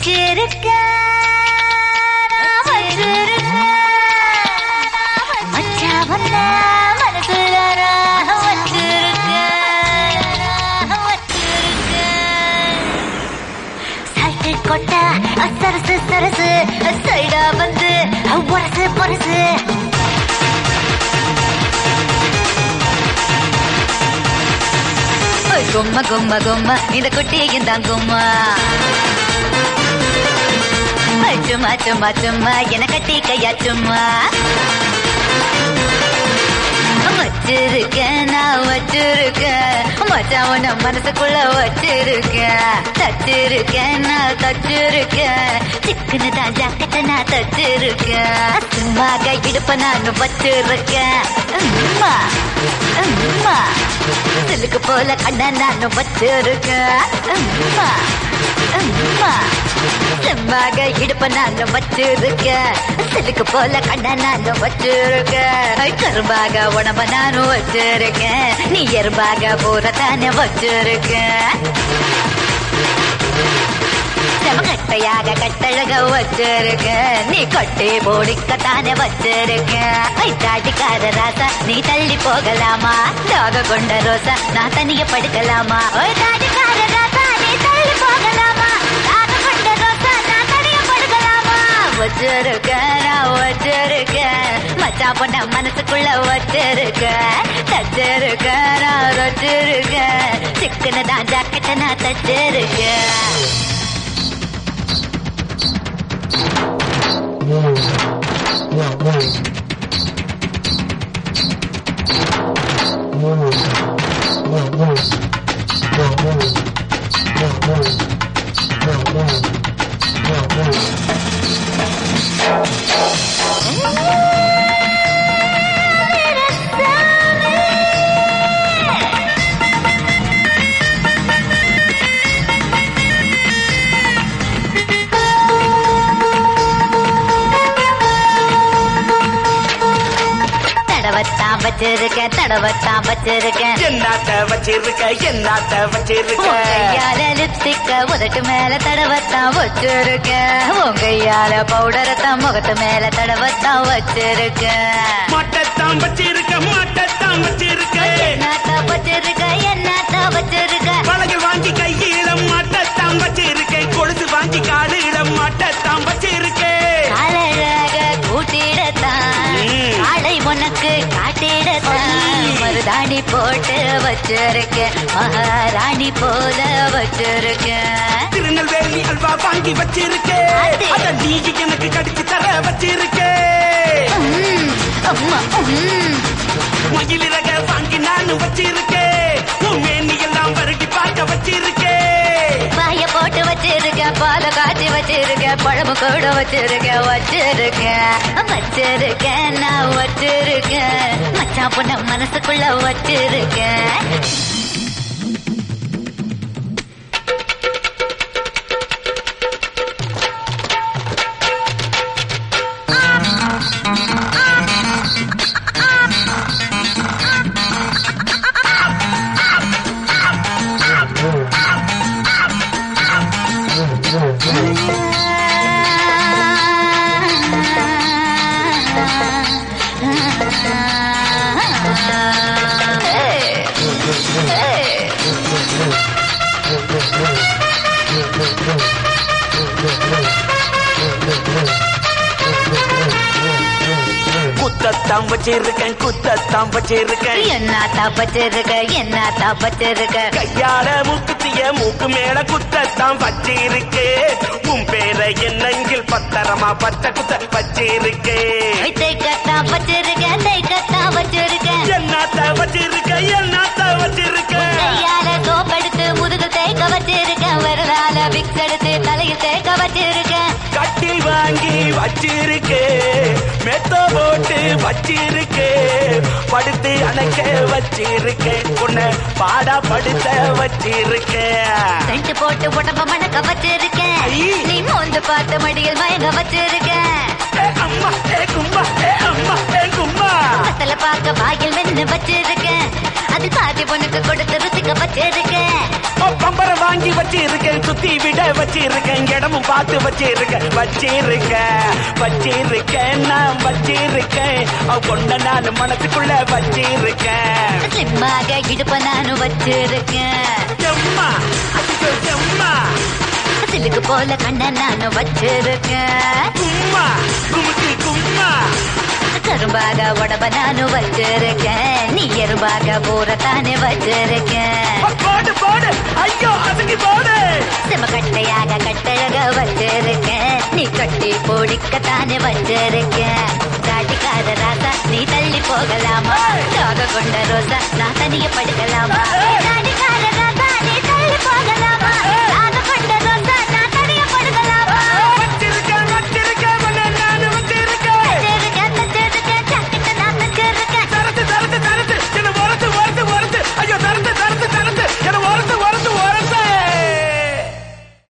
வச்சிருக்க நான் வச்சிருக்க மச்சான் வந்த மனசுல நான் வச்சிருக்க நான் வச்சிருக்க சைக்கிள் கொட்ட சரசு சரசு சைடா வந்து பொரசு பொரசு ஓய், கும்ம கும்ம கும்ம இந்த குட்டியும் தான் கும்மா ஓய், சும்மா சும்மா சும்மா என கட்டி கையா சும்மா வச்சிருக்கேன் நான் வச்சிருக்கேன் மச்சான் உன்னை மனசுக்குள்ள வச்சிருக்கேன் தச்சிருக்கேன் நான் தச்சிருக்கேன் சிக்கனு தான் ஜாக்கெட்ட நான் தச்சிருக்கேன் சும்மா கை இடுப்ப நான் வச்சிருக்கேன் அம்மா அம்மா சிலுக்கு போல கண்ண நான் வச்சிருக்கேன் அம்மா அம்மா செம்மாக இடுப்ப நான் வச்சிருக்கேன் சிலுக்கு போல கண்ண நான் வச்சிருக்கேன் கரும்பாக உடம்ப நானும் வச்சிருக்கேன் நீ எறும்பாக பூரத்தானே வச்சிருக்கேன் செமகட்டையாக கட்டழக வச்சிருக்க நீ கட்டி போடிக்கத்தானே வச்சிருக்க ஐ தாட்டிக்கார ராசா நீ தள்ளி போகலாமா தாக கொண்ட ரோசா நான் தனிய படுக்கலாமா ஓய் தாட்டிக்கார ராசா நீ தள்ளி போகலாமா தாக கொண்ட ரோசா நான் தனிய படுக்கலாமா வச்சிருக்க நான் வச்சிருக்க மச்சா பொண்ண மனசுக்குள்ள வச்சிருக்க தச்சிருக்க நான் வச்சிருக்க சிக்கன தான் ஜாக்கெட்ட நான் தச்சிருக்கேன் தடவத்தான் வச்சிருக்கேன் தடவத்தான் வச்சிருக்கேன் என்னாத்த வச்சிருக்க என்னாத்த வச்சிருக்க உன் கையால லிப்ஸ்டிக்க உதட்டு மேல தடவத்தான் வச்சிருக்கேன் உன் கையால பவுடரத்தான் முகத்து மேல தடவத்தான் வச்சிருக்கேன் மாட்டத்தான் வச்சிருக்க மாட்டத்தான் வச்சிருக்க என்னத்தான் வச்சிருக்க என்னத்தான் வச்சிருக்க பழகு வாங்கி கையில மாட்டத்தான் வச்சிருக்க கொழுது வாங்கி காலில மாட்டத்தான் வச்சிருக்க காலழக கூட்டிடத்தான் ம். காடை உனக்கு காட்டிடத்தான் மருதாணி போட்டு வச்சிருக்கேன் மகாராணி போல வச்சிருக்கேன் திருநெல்வேலி அல்வா வாங்கி வச்சிருக்க அது. அத நீ எனக்கு கடிச்சு தர வச்சிருக்க உம், அம்மா உம். மயிலிறக வாங்கி நானும் வச்சிருக்க உன் மேனி எல்லாம் வருடி பார்க்க வச்சிருக்க பாய போட்டு வச்சிருக்கேன் பால காய்ச்சி வச்சிருக்கேன் பழமு கூட வச்சிருக்கேன் வச்சிருக்கேன் வச்சிருக்கேன் நான் வச்சிருக்கேன் மச்சான் பொண்ண மனசுக்குள்ள வச்சிருக்கேன் குத்தத்தான் வச்சிருக்கேன் குத்தத்தான் வச்சிருக்கேன் என்னத்தா வச்சிருக்க என்னத்தா வச்சிருக்க கையால மூக்குத்திய மூக்கு மேல குத்தத்தான் வச்சிருக்கே உன் பேரை என்னங்கில் பத்திரமா பச்சை குத்த வச்சிருக்கே தைக்கத்தா வச்சிருக்க தைக்கத்தா வச்சிருக்க என்னத்த வச்சிருக்க என்னத்த வச்சிருக்க கையால கோப்பெடுத்து முதுகு தேய்க்க வச்சிருக்க வரலால விக்ஸ் எடுத்து தலையில் தேய்க்க வச்சிருக்க கட்டில் வாங்கி வச்சிருக்கே மெத்த போட்டு வச்சிருக்கே படுத்து அணைக்க வச்சிருக்கே உன்னை பாடா படுத்த வச்சிருக்கே செஞ்சு போட்டு உடம்ப மணக்க வச்சிருக்க ஐ. நீ மோந்து பார்த்து மடியில் மயங்க வச்சிருக்க ஏ அம்மா ஏ கும்மா ஏ அம்மா ஏ கும்மா கத்தல பார்க்க வாயில் மென்னு வச்சிருக்க அது பாதி உனக்கு கொடுத்து ருசிக்க வச்சிருக்கேன் பம்பரம் வாங்கி வச்சிருக்கேன் சுத்தி விட வச்சிருக்கேன் இடமும் பார்த்து வச்சிருக்கேன் வச்சிருக்கேன் வச்சிருக்கேன் நான் வச்சிருக்கேன் அவ பொண்ண நான் மனசுக்குள்ள வச்சிருக்கேன் ஸ்லிம்மாக இடுப்ப நானும் வச்சிருக்கேன் எம்மா அதுக்கு எம்மா சிலுக்கு போல கண்ண நானும் வச்சிருக்கேன் கும்மா குமுத்தி கும்மா கரும்பாக உடம்ப நானும் வச்சிருக்கேன் நீ எறும்பாக போறத்தானே வச்சிருக்கேன் போடு போடு ஐயோ அதுக்கு போடு சிமக்கட்டையாக கட்டழக வச்சிருக்கேன் நீ கட்டி போடிக்கத்தானே வச்சிருக்கேன் தாட்டிக்கார ராசா நீ தள்ளி போகலாமா தாக கொண்ட ரோசா நான் தனிய படுக்கலாமா